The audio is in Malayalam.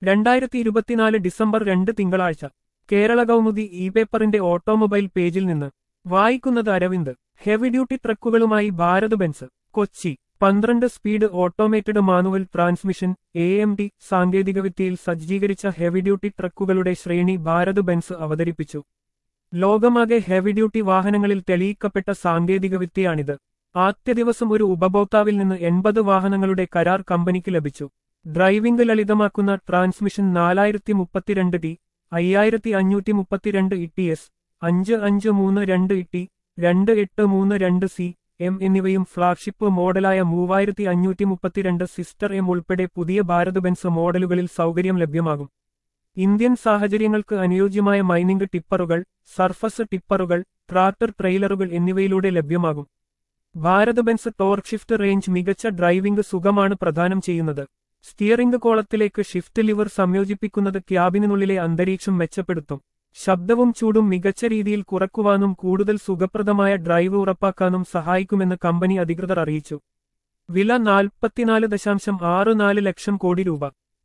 രണ്ടായിരത്തി ഇരുപത്തിനാല് ഡിസംബർ രണ്ട് തിങ്കളാഴ്ച കേരള കൗമുദി ഇ പേപ്പറിന്റെ ഓട്ടോമൊബൈൽ പേജിൽ നിന്ന് വായിക്കുന്നത് അരവിന്ദ് ഹെവി ഡ്യൂട്ടി ട്രക്കുകളുമായി ഭാരത് ബെൻസ് കൊച്ചി പന്ത്രണ്ട് speed automated manual transmission A M D സാങ്കേതികവിദ്യയിൽ സജ്ജീകരിച്ച ഹെവി ഡ്യൂട്ടി ട്രക്കുകളുടെ ശ്രേണി ഭാരത് ബെൻസ് അവതരിപ്പിച്ചു ലോകമാകെ ഹെവി ഡ്യൂട്ടി വാഹനങ്ങളിൽ തെളിയിക്കപ്പെട്ട സാങ്കേതികവിദ്യയാണിത് ആദ്യ ദിവസം ഒരു ഉപഭോക്താവിൽ നിന്ന് എൺപത് വാഹനങ്ങളുടെ കരാർ കമ്പനിക്ക് ലഭിച്ചു ഡ്രൈവിംഗ് ലളിതമാക്കുന്ന ട്രാൻസ്മിഷൻ നാലായിരത്തി മുപ്പത്തിരണ്ട് ടി അയ്യായിരത്തി അഞ്ഞൂറ്റി മുപ്പത്തിരണ്ട് ഇ ടി എസ് അഞ്ച് അഞ്ച് മൂന്ന് രണ്ട് ഇ രണ്ട് എട്ട് മൂന്ന് രണ്ട് സി എം എന്നിവയും ഫ്ളാഗ്ഷിപ്പ് മോഡലായ മൂവായിരത്തി അഞ്ഞൂറ്റി മുപ്പത്തിരണ്ട് സിസ്റ്റർ എം ഉൾപ്പെടെ പുതിയ ഭാരത് ബെൻസ് മോഡലുകളിൽ സൗകര്യം ലഭ്യമാകും ഇന്ത്യൻ സാഹചര്യങ്ങൾക്ക് അനുയോജ്യമായ മൈനിംഗ് ടിപ്പറുകൾ സർഫസ് ടിപ്പറുകൾ ട്രാക്ടർ ട്രെയിലറുകൾ എന്നിവയിലൂടെ ലഭ്യമാകും Bharat Benz torque shift range മികച്ച ഡ്രൈവിംഗ് സുഖമാണ് പ്രദാനം ചെയ്യുന്നത് സ്റ്റിയറിംഗ് കോളത്തിലേക്ക് ഷിഫ്റ്റ് ലിവർ സംയോജിപ്പിക്കുന്നത് ക്യാബിനുള്ളിലെ അന്തരീക്ഷം മെച്ചപ്പെടുത്തും ശബ്ദവും ചൂടും മികച്ച രീതിയിൽ കുറക്കുവാനും കൂടുതൽ സുഖപ്രദമായ ഡ്രൈവ് ഉറപ്പാക്കാനും സഹായിക്കുമെന്ന് കമ്പനി അധികൃതർ അറിയിച്ചു വില നാൽപ്പത്തിനാല് ദശാംശം ആറ് നാല് ലക്ഷം കോടി രൂപ